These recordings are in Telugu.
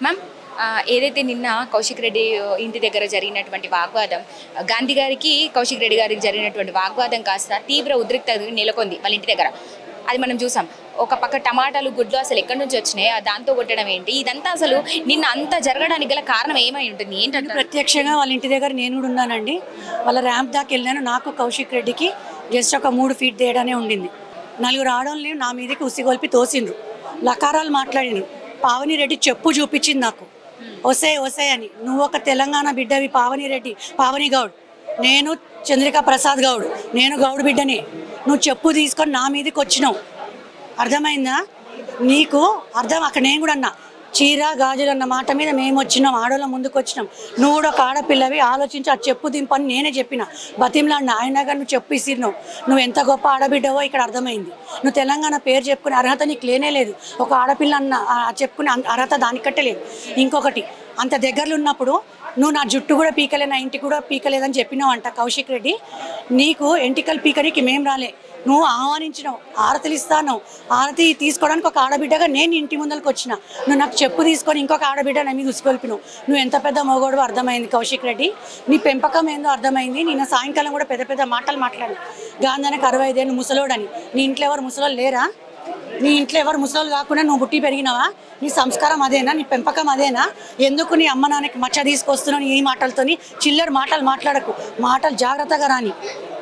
మ్యామ్ ఆ, ఏదైతే నిన్న కౌశిక్ రెడ్డి ఆ, ఇంటి దగ్గర జరిగినటువంటి వాగ్వాదం ఆ, గాంధీ గారికి కౌశిక్ రెడ్డి గారికి జరిగినటువంటి వాగ్వాదం కాస్త తీవ్ర ఉద్రిక్తత నెలకొంది వాళ్ళ ఇంటి దగ్గర అది మనం చూసాం ఒక పక్క టమాటాలు గుడ్లు అసలు ఎక్కడి నుంచి వచ్చినాయి ఆ దాంతో కొట్టడం ఏంటి ఇదంతా అసలు నిన్న అంత జరగడానికి గల కారణం ఏమై ఉంటుంది ఏంటంటే ప్రత్యక్షంగా వాళ్ళ ఇంటి దగ్గర నేను కూడా ఉన్నానండి వాళ్ళ ర్యాంప్ దాకా వెళ్ళాను నాకు కౌశిక్ రెడ్డికి జస్ట్ ఒక మూడు ఫీట్ తేడానే ఉండింది నలుగురు ఆడవాళ్ళని నా మీదకి ఉసిగొల్పి తోసిండ్రు లకారాలు మాట్లాడిండ్రు పావని రెడ్డి చెప్పు చూపించింది నాకు ఒసే ఒసే అని నువ్వు ఒక తెలంగాణ బిడ్డవి పావని రెడ్డి పావని గౌడ్ నేను చంద్రికా ప్రసాద్ గౌడ్ నేను గౌడ్ బిడ్డని నువ్వు చెప్పు తీసుకొని నా మీదకి వచ్చినావు అర్థమైందా నీకు అర్థం అక్కడ నేను కూడా అన్నా చీర గాజులు అన్న మాట మీద మేము వచ్చినాం ఆడోళ్ళ ముందుకు వచ్చినాం నువ్వు కూడా ఒక ఆడపిల్లవి ఆలోచించి ఆ చెప్పు దింపని నేనే చెప్పిన బతిమలాడిన ఆయన గారు నువ్వు చెప్పు ఇసిరినావు నువ్వు ఎంత గొప్ప ఆడబిడ్డవో ఇక్కడ అర్థమైంది నువ్వు తెలంగాణ పేరు చెప్పుకునే అర్హత నీకు లేనే లేదు ఒక ఆడపిల్ల అన్న ఆ చెప్పుకునే అన్- అర్హత దానికట్టే లేదు ఇంకొకటి అంత దగ్గరలో ఉన్నప్పుడు నువ్వు నా జుట్టు కూడా పీకలే నా ఇంటికి కూడా పీకలేదని చెప్పినావు అంట కౌశిక్ రెడ్డి నీకు ఎంటికలు పీకనికి మేం రాలే నువ్వు ఆహ్వానించినావు ఆరతిలు ఇస్తాను ఆరతి తీసుకోవడానికి ఒక ఆడబిడ్డగా నేను ఇంటి ముందరకు వచ్చిన నువ్వు నాకు చెప్పు తీసుకొని ఇంకొక ఆడబిడ్డ నా మీద ఉసుకొల్పినావు నువ్వు ఎంత పెద్ద మొగోడు అర్థమైంది కౌశిక్ రెడ్డి నీ పెంపకం ఏందో అర్థమైంది నిన్న సాయంకాలం కూడా పెద్ద పెద్ద మాటలు మాట్లాడి గాంధానికి అరవై ఐదేళ్ళు ముసలోడని నీ ఇంట్లో ఎవరు ముసలోళ్ళు లేరా నీ ఇంట్లో ఎవరు ముసలోళ్ళు కాకుండా నువ్వు పుట్టి పెరిగినావా నీ సంస్కారం అదేనా నీ పెంపకం అదేనా ఎందుకు నీ అమ్మ నాన్నకి మచ్చ తీసుకొస్తున్నావు ఈ మాటలతోని చిల్లర మాటలు మాట్లాడకు మాటలు జాగ్రత్తగా రాని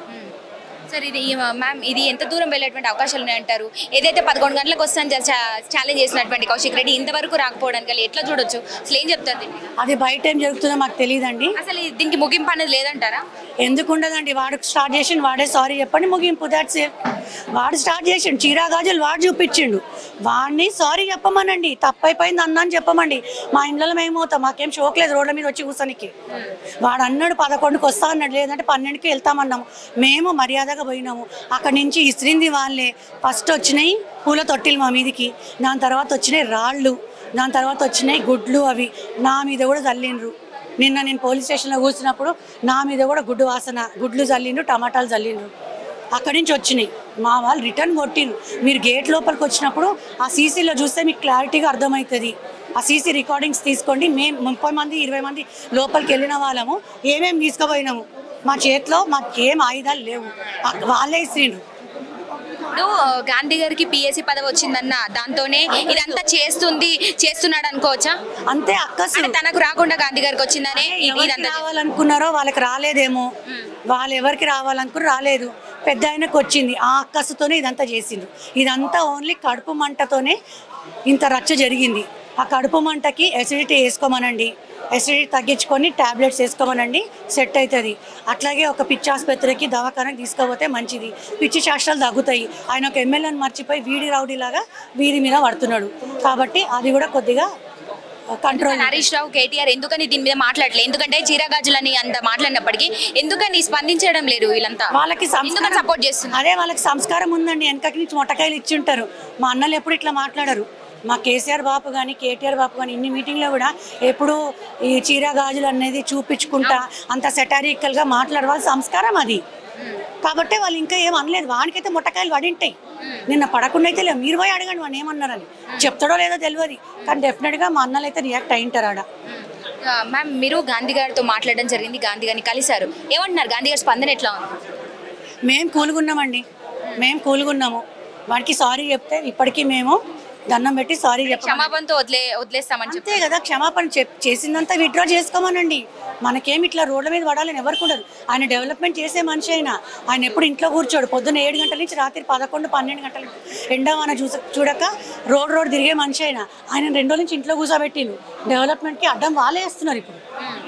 సార్ ఇది ఈ, మ్యామ్ ఇది ఎంత దూరం వెళ్ళేటువంటి అవకాశాలు ఉన్నాయంటారు ఏదైతే పదకొండు గంటలకు వస్తాను ఛాలెంజ్ చేసినటువంటి కౌశిక్ రెడ్డి ఇంతవరకు రాకపోవడానికి గల ఎట్లా చూడొచ్చు అసలు ఏం చెప్తారు దీన్ని అది బయట ఏం జరుగుతుందో మాకు తెలియదండి అసలు ఇది- దీనికి ముగింపు అనేది లేదంటారా ఎందుకు ఉండదండి వాడు స్టార్ట్ చేసిండు వాడే సారీ చెప్పండి ముగింపు దాట్స్ ఇట్ వాడు స్టార్ట్ చేసిండు చీరా గాజులు వాడు చూపించిండు వాడిని సారీ చెప్పమనండి తప్పైపోయింది అన్నా అని చెప్పమండి మా ఇంట్లో మేము అవుతాం మాకేం షోక్ లేదు రోడ్ల మీద వచ్చి కూర్చొనికి వాడు అన్నాడు పదకొండుకి వస్తా అన్నాడు లేదంటే పన్నెండుకి వెళ్తామన్నాము మేము మర్యాదగా పోయినాము అక్కడి నుంచి ఇస్త్రింది వాళ్ళే ఫస్ట్ వచ్చినాయి పూల తొట్టిలు మా మీదికి దాని తర్వాత వచ్చినాయి రాళ్ళు దాని తర్వాత వచ్చినాయి గుడ్లు అవి నా మీద కూడా చల్లిండ్రు నిన్న నేను పోలీస్ స్టేషన్లో కూర్చున్నప్పుడు నా మీద కూడా గుడ్డు వాసన గుడ్లు చల్లిండ్రు టమాటాలు చల్లిండ్రు అక్కడి నుంచి వచ్చినాయి మా వాళ్ళు రిటర్న్ కొట్టిండ్రు మీరు గేట్ లోపలికి వచ్చినప్పుడు ఆ సీసీలో చూస్తే మీకు క్లారిటీగా అర్థమవుతుంది ఆ సీసీ రికార్డింగ్స్ తీసుకోండి మేము ముప్పై మంది ఇరవై మంది లోపలికి వెళ్ళిన వాళ్ళము ఏమేమి తీసుకుపోయినాము మా చేతిలో మాకు ఏం ఆయుధాలు లేవు ఆ- వాళ్ళే ఇస్తుండ్రు ఇప్పుడు గాంధీ గారికి పిఎస్సి పదవి వచ్చిందన్న దాంతోనే ఇదంతా చేస్తుంది చేస్తున్నాడు అనుకోవచ్చా అంతే అక్కసు అంటే తనకు రాకుండా గాంధీ గారికి వచ్చిందనే ఇది ఎవరికి ఇదంతా రావాలనుకున్నారో వాళ్ళకి రాలేదేమో వాళ్ళు ఎవరికి రావాలనుకుని రాలేదు పెద్ద ఆయనకు వచ్చింది ఆ అక్కసుతోనే ఇదంతా చేసిండ్రు ఇదంతా ఓన్లీ కడుపు మంటతోనే ఇంత రచ్చ జరిగింది ఆ కడుపు మంటకి ఎసిడిటీ వేసుకోమనండి ఎసిడిటీ తగ్గించుకొని టాబ్లెట్స్ వేసుకోమనండి సెట్ అవుతుంది అట్లాగే ఒక పిచ్చి ఆసుపత్రికి దవాఖానకి తీసుకుపోతే మంచిది పిచ్చి శాస్త్రాలు తగ్గుతాయి ఆయన ఒక ఎమ్మెల్యేని మర్చిపోయి వీడి రౌడీలాగా వీడి మీద పడుతున్నాడు కాబట్టి అది కూడా కొద్దిగా కంట్రోల్ హరీష్ రావు కేటీఆర్ ఎందుకని దీని మీద మాట్లాడలేదు ఎందుకంటే చీరగాజులని అంత మాట్లాడినప్పటికీ ఎందుకని స్పందించడం లేదు వీళ్ళంతా వాళ్ళకి ఎందుకని సంస్కారం సపోర్ట్ చేస్తున్నారు అదే వాళ్ళకి సంస్కారం ఉందండి వెనకకి నుంచి మొట్టకాయలు ఇచ్చి ఉంటారు మా అన్నలు ఎప్పుడు ఇట్లా మాట్లాడరు మా కేసీఆర్ బాపు కానీ కేటీఆర్ బాపు కానీ ఇన్ని మీటింగ్లో కూడా ఎప్పుడు ఈ చీర గాజులు అనేది చూపించుకుంటా అంత సెటారికల్గా మాట్లాడే వాళ్ళ సంస్కారం అది కాబట్టి వాళ్ళు ఇంకా ఏం అనలేదు వానికైతే మొట్టకాయలు పడింటాయి నిన్న పడకుండా అయితే లేవు మీరు పోయి అడగండి వాడిని ఏమన్నారని చెప్తాడో లేదో తెలియదు కానీ డెఫినెట్గా మా అన్నలు అయితే రియాక్ట్ అయింటారు ఆడ ఆ, మ్యామ్ మీరు గాంధీ గారితో మాట్లాడడం జరిగింది గాంధీ గారిని కలిశారు ఏమంటున్నారు గాంధీ గారి స్పందన ఎట్లా ఉంది మేము కూలుగున్నామండి మేము కూలుగున్నాము వాడికి సారీ చెప్తే ఇప్పటికీ మేము దండం పెట్టి సారీ చెప్పాము క్షమాపణతో వదిలే వదిలేస్తామని చెప్పి అంతే కదా క్షమాపణ చెప్ చేసిందంతా విత్డ్రా చేసుకోమనండి మనకేం ఇట్లా రోడ్ల మీద పడాలని ఎవరికి ఉండదు ఆయన డెవలప్మెంట్ చేసే మనిషి అయినా ఆయన ఎప్పుడు ఇంట్లో కూర్చోడు పొద్దున్న ఏడు గంటల నుంచి రాత్రి పదకొండు పన్నెండు గంటల ఎండవాన చూస చూడక రోడ్ రోడ్ తిరిగే మనిషి అయినా ఆయన రెండు రోజుల నుంచి ఇంట్లో కూర్చోబెట్టిండు డెవలప్మెంట్కి అడ్డం వాళ్ళే వేస్తున్నారు ఇప్పుడు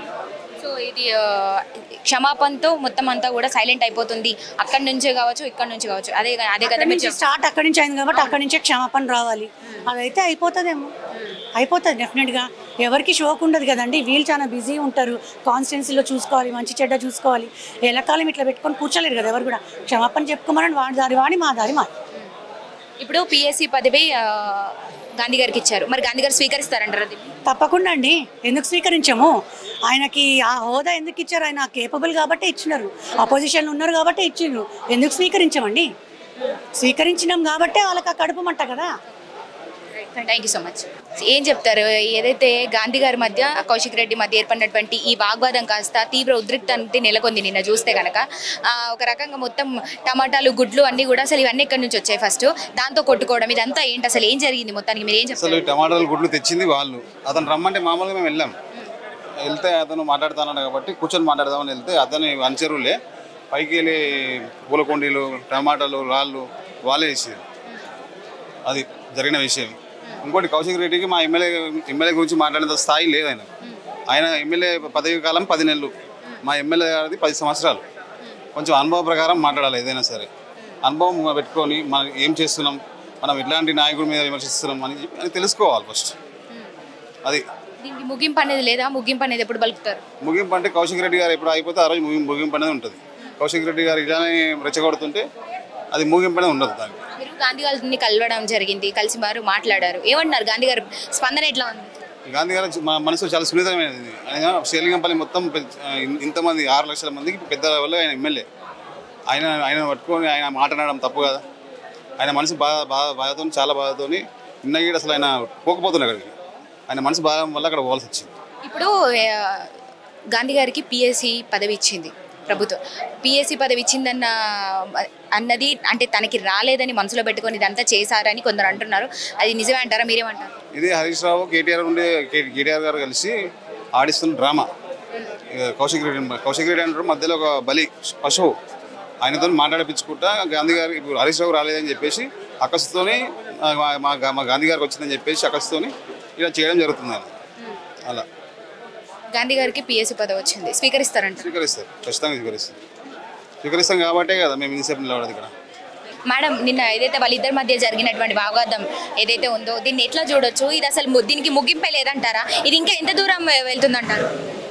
సో ఇది ఆ, క్షమాపణతో మొత్తం అంతా కూడా సైలెంట్ అయిపోతుంది అక్కడి నుంచే కావచ్చు ఇక్కడ నుంచి కావచ్చు అదే అదే కదా మీరు చెప్ స్టార్ట్ అక్కడి నుంచి అయింది కాబట్టి అక్కడి నుంచే క్షమాపణ రావాలి అదైతే అయిపోతుందేమో అయిపోతుంది డెఫినెట్గా ఎవరికి షోక్ ఉండదు కదండి వీళ్ళు చాలా బిజీ ఉంటారు కాన్స్టిట్యున్సీలో చూసుకోవాలి మంచి చెడ్డ చూసుకోవాలి ఎల్లకాలం ఇట్లా పెట్టుకొని కూర్చోలేరు కదా ఎవరు కూడా క్షమాపణ చెప్పుకోమని వాడి దారి వాడి మా దారి మా ఇప్పుడు పిఎస్సి పదవి ఆ, గాంధీ గారికి ఇచ్చారు మరి గాంధీ గారు స్వీకరిస్తారంటారు అది తప్పకుండా అండి ఎందుకు స్వీకరించము ఆయనకి ఆ హోదా ఎందుకు ఇచ్చారు ఆయన కేపబుల్ కాబట్టి ఇచ్చినారు అపోజిషన్లో ఉన్నారు కాబట్టి ఇచ్చిండ్రు ఎందుకు స్వీకరించమండి స్వీకరించినాం కాబట్టే వాళ్ళకి ఆ కడుపు మంట కదా థ్యాంక్ యూ సో మచ్ ఏం చెప్తారు ఏదైతే గాంధీ గారి మధ్య కౌశిక్ రెడ్డి మధ్య ఏర్పడినటువంటి ఈ వాగ్వాదం కాస్త తీవ్ర ఉద్రిక్తత నెలకొంది నిన్న చూస్తే కనుక ఒక రకంగా మొత్తం టమాటాలు గుడ్లు అన్నీ కూడా అసలు ఇవన్నీ ఎక్కడి నుంచి వచ్చాయి ఫస్ట్ దాంతో కొట్టుకోవడం ఇదంతా ఏంటి అసలు ఏం జరిగింది మొత్తానికి మీరు ఏం చెప్తారు అసలు ఈ టమాటాలు గుడ్లు తెచ్చింది వాళ్ళు అతను రమ్మంటే మామూలుగా మేము వెళ్ళాం వెళ్తే అతను మాట్లాడుతానన్నాడు కాబట్టి కూర్చొని మాట్లాడదామని వెళ్తే అతని అంచెరులే పైకి వెళ్ళి పూలకొండీలు టమాటాలు రాళ్ళు వాళ్ళే వేసారు అది జరిగిన విషయం ఇంకోటి కౌశిక్ రెడ్డికి మా ఎమ్మెల్యే ఎమ్మెల్యే గురించి మాట్లాడేంత స్థాయి లేదు ఆయన ఆయన ఎమ్మెల్యే పదవి కాలం పది నెలలు మా ఎమ్మెల్యే గారిది పది సంవత్సరాలు కొంచెం అనుభవ ప్రకారం మాట్లాడాలి ఏదైనా సరే అనుభవం పెట్టుకొని మనం ఏం చేస్తున్నాం మనం ఎట్లాంటి నాయకుడి మీద విమర్శిస్తున్నాం అని చెప్పి అని తెలుసుకోవాలి ఫస్ట్ అది దీనికి ముగింపు అనేది లేదా ముగింపు అనేది ఎప్పుడు పలుకుతారు ముగింపు అంటే కౌశిక్ రెడ్డి గారు ఎప్పుడు అయిపోతే ఆ రోజు ముగింపు ముగింపు అనేది ఉంటుంది కౌశిక్ రెడ్డి గారు ఇలానే రెచ్చగొడుతుంటే అది ముగింపు అనేది ఉండదు దానికి మీరు గాంధీ గారిని కలవడం జరిగింది కలిసి వారు మాట్లాడారు ఏమన్నారు గాంధీ గారు స్పందన ఎట్లా ఉంది గాంధీ గారు మా మనసు చాలా సున్నితమైనది ఆయన శ్రీలింగంపల్లి మొత్తం పె- ఇన్- ఇంతమంది ఆరు లక్షల మందికి పెద్ద వల్ల ఆయన ఎమ్మెల్యే ఆయన ఆయన పట్టుకొని ఆయన మాట్లాడడం తప్పు కదా ఆయన మనసు బాధ బాధ బాధతో చాలా బాధతో నిన్న అసలు ఆయన పోకపోతున్నాడు అక్కడికి ఆయన మనసు బాధ వల్ల అక్కడ పోవాల్సి వచ్చింది ఇప్పుడు ఆ, గాంధీ గారికి పిఎస్సి పదవి ఇచ్చింది ప్రభుత్వం పిఎస్సి పదవి ఇచ్చిందన్న అన్నది అంటే తనకి రాలేదని మనసులో పెట్టుకొని ఇదంతా చేశారని కొందరు అంటున్నారు అది నిజమే అంటారా మీరేమంటారు ఇది హరీష్ రావు కేటీఆర్ ఉండే కే- కేటీఆర్ గారు కలిసి ఆడిస్తున్న డ్రామా ఇక కౌశిక్ రెడ్డి కౌశిక్ రెడ్డి అంటారు మధ్యలో ఒక బలి పశువు ఆయనతో మాట్లాడిపించుకుంటా గాంధీ గారు ఇప్పుడు హరీష్ రావు రాలేదని చెప్పేసి అకస్తుతోని ఆ, మా- మా గా- మా గాంధీ గారికి వచ్చిందని చెప్పేసి అకస్తుతోని ఇలా చేయడం జరుగుతుంది ఆయన అలా గాంధీ గారికి పిఎస్సి పదవి వచ్చింది స్వీకరిస్తారంటారు స్వీకరిస్తారు ఖచ్చితంగా స్వీకరిస్తారు స్వీకరిస్తాం కాబట్టే కదా మేము ఇన్సేపు నిలబడదు ఇక్కడ మేడం నిన్న ఏదైతే వాళ్ళిద్దరి మధ్య జరిగినటువంటి వాగ్వాదం ఏదైతే ఉందో దీన్ని ఎట్లా చూడొచ్చు ఇది అసలు ము- దీనికి ముగింపే లేదంటారా ఇది ఇంకా ఎంత దూరం వెళ్తుందంటారు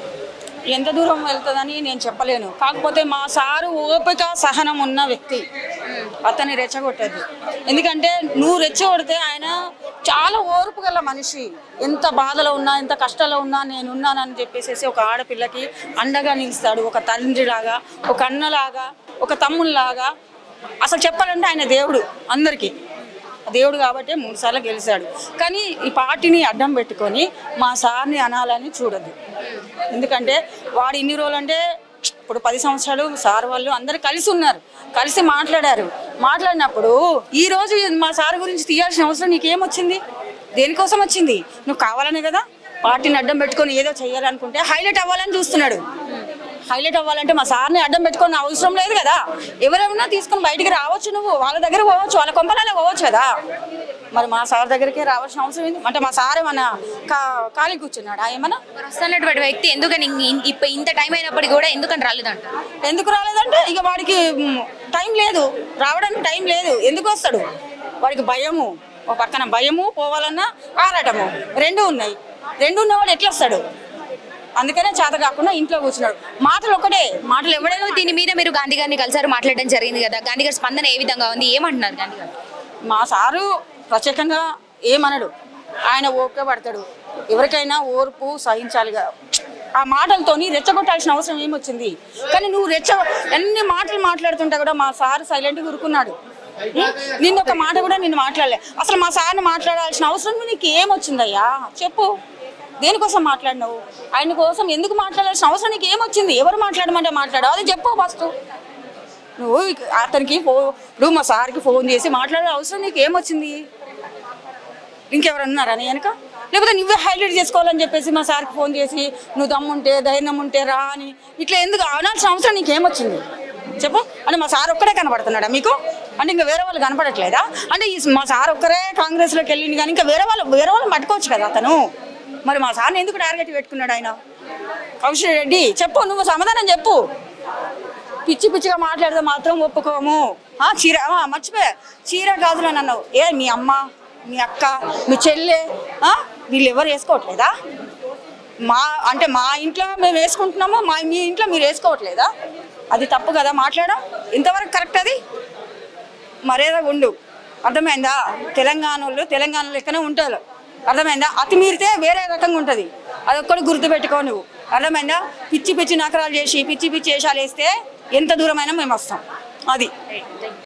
ఎంత దూరం వెళ్తుందని నేను చెప్పలేను కాకపోతే మా సారు ఓపిక సహనం ఉన్న వ్యక్తి అతన్ని రెచ్చగొట్టద్దు ఎందుకంటే నువ్వు రెచ్చగొడితే ఆయన చాలా ఓర్పు గల మనిషి ఎంత బాధలో ఉన్నా ఎంత కష్టాల్లో ఉన్నా నేను ఉన్నానని చెప్పేసి ఒక ఆడపిల్లకి అండగా నిలుస్తాడు ఒక తండ్రిలాగా ఒక అన్నలాగా ఒక తమ్ముళ్ళలాగా అసలు చెప్పాలంటే ఆయన దేవుడు అందరికీ దేవుడు కాబట్టి మూడు సార్లు గెలిచాడు కానీ ఈ పార్టీని అడ్డం పెట్టుకొని మా సార్ని అనాలని చూడద్దు ఎందుకంటే వాడు ఇన్ని రోజులు అంటే ఇప్పుడు పది సంవత్సరాలు సార్ వాళ్ళు అందరు కలిసి ఉన్నారు కలిసి మాట్లాడారు మాట్లాడినప్పుడు ఈ రోజు మా సార్ గురించి తీయాల్సిన అవసరం నీకేమొచ్చింది దేనికోసం వచ్చింది నువ్వు కావాలనే కదా పార్టీని అడ్డం పెట్టుకొని ఏదో చేయాలనుకుంటే హైలైట్ అవ్వాలని చూస్తున్నాడు హైలైట్ అవ్వాలంటే మా సార్ని అడ్డం పెట్టుకొని అవసరం లేదు కదా ఎవరెవరన్నా తీసుకొని బయటికి రావచ్చు నువ్వు వాళ్ళ దగ్గర పోవచ్చు వాళ్ళ కొంపలలో పోవచ్చు కదా మరి మా సార్ దగ్గరికి రావాల్సిన అవసరం ఏంది అంటే మా సార్ ఏమన్నా కా ఖాళీ కూర్చున్నాడా ఏమన్నా మరి వస్తున్నటువంటి వ్యక్తి ఎందుకని ఇన్- ఇప్ప ఇంత టైం అయినప్పటికీ కూడా ఎందుకని రాలేదంటారు ఎందుకు రాలేదంటే ఇక వాడికి మ్, టైం లేదు రావడానికి టైం లేదు ఎందుకు వస్తాడు వాడికి భయము ఒక పక్కన భయము పోవాలన్నా ఆరాటము రెండు ఉన్నాయి రెండు ఉన్నవాడు ఎట్లా వస్తాడు అందుకనే చేత కాకుండా ఇంట్లో కూర్చున్నాడు మాటలు ఒకటే మాటలు ఎవడైనా దీని మీద మీరు గాంధీ గారిని కలిసారు మాట్లాడడం జరిగింది కదా గాంధీ గారి స్పందన ఏ విధంగా ఉంది ఏమంటున్నారు గాంధీ గారు మా సారు ప్రత్యేకంగా ఏమనడు ఆయన ఓపిక పడతాడు ఎవరికైనా ఓర్పు సహించాలిగా ఆ మాటలతోని రెచ్చగొట్టాల్సిన అవసరం ఏమొచ్చింది కానీ నువ్వు రెచ్చ ఎన్ని మాటలు మాట్లాడుతుంటా కూడా మా సారు సైలెంట్గా ఊరుకున్నాడు ఉం? నిన్న ఒక మాట కూడా నిన్ను మాట్లాడలే అసలు మా సార్ని మాట్లాడాల్సిన అవసరం నీకు ఏమొచ్చిందయ్యా చెప్పు దేనికోసం మాట్లాడినావు ఆయన కోసం ఎందుకు మాట్లాడాల్సిన అవసరం నీకు ఏమొచ్చింది ఎవరు మాట్లాడమంటే మాట్లాడావు అది చెప్పు ఫస్ట్ నువ్వు ఇక అతనికి ఫో ఇప్పుడు మా సార్కి ఫోన్ చేసి మాట్లాడే అవసరం నీకు ఏమొచ్చింది ఇంకెవరు అన్నారా నీ వెనక లేకపోతే నువ్వే హైలైట్ చేసుకోవాలని చెప్పేసి మా సార్కి ఫోన్ చేసి నువ్వు దమ్ముంటే ధైర్యం ఉంటే రా అని ఇట్లా ఎందుకు అనాల్సిన అవసరం నీకేమొచ్చింది చెప్పు అంటే మా సార్ ఒక్కడే కనపడుతున్నాడా మీకు అంటే ఇంకా వేరే వాళ్ళు కనపడట్లేదా అంటే ఈ మా సార్ ఒక్కరే కాంగ్రెస్లోకి వెళ్ళింది కానీ ఇంకా వేరే వాళ్ళు వేరే వాళ్ళని పట్టుకోవచ్చు కదా అతను మరి మా సార్ని ఎందుకు టార్గెట్ పెట్టుకున్నాడు ఆయన కౌశల్ రెడ్డి చెప్పు నువ్వు సమాధానం చెప్పు పిచ్చి పిచ్చిగా మాట్లాడితే మాత్రం ఒప్పుకోము ఆ, చీర ఆ, మర్చిపోయా చీర గాజులు అని అన్నావు ఏ మీ అమ్మ మీ అక్క మీ చెల్లె ఆ, వీళ్ళు ఎవరు వేసుకోవట్లేదా మా అంటే మా ఇంట్లో మేము వేసుకుంటున్నాము మా మీ ఇంట్లో మీరు వేసుకోవట్లేదా అది తప్పు కదా మాట్లాడడం ఇంతవరకు కరెక్ట్ అది మర్యాదగా ఉండు అర్థమైందా తెలంగాణ వాళ్ళు తెలంగాణ లెక్కనే ఉంటారు అర్థమైందా అతి మీరితే వేరే రకంగా ఉంటుంది అదొక్కటి గుర్తుపెట్టుకో నువ్వు అర్థమైందా పిచ్చి పిచ్చి నకరాలు చేసి పిచ్చి పిచ్చి వేషాలు వేస్తే ఎంత దూరమైనా మేము వస్తాం అది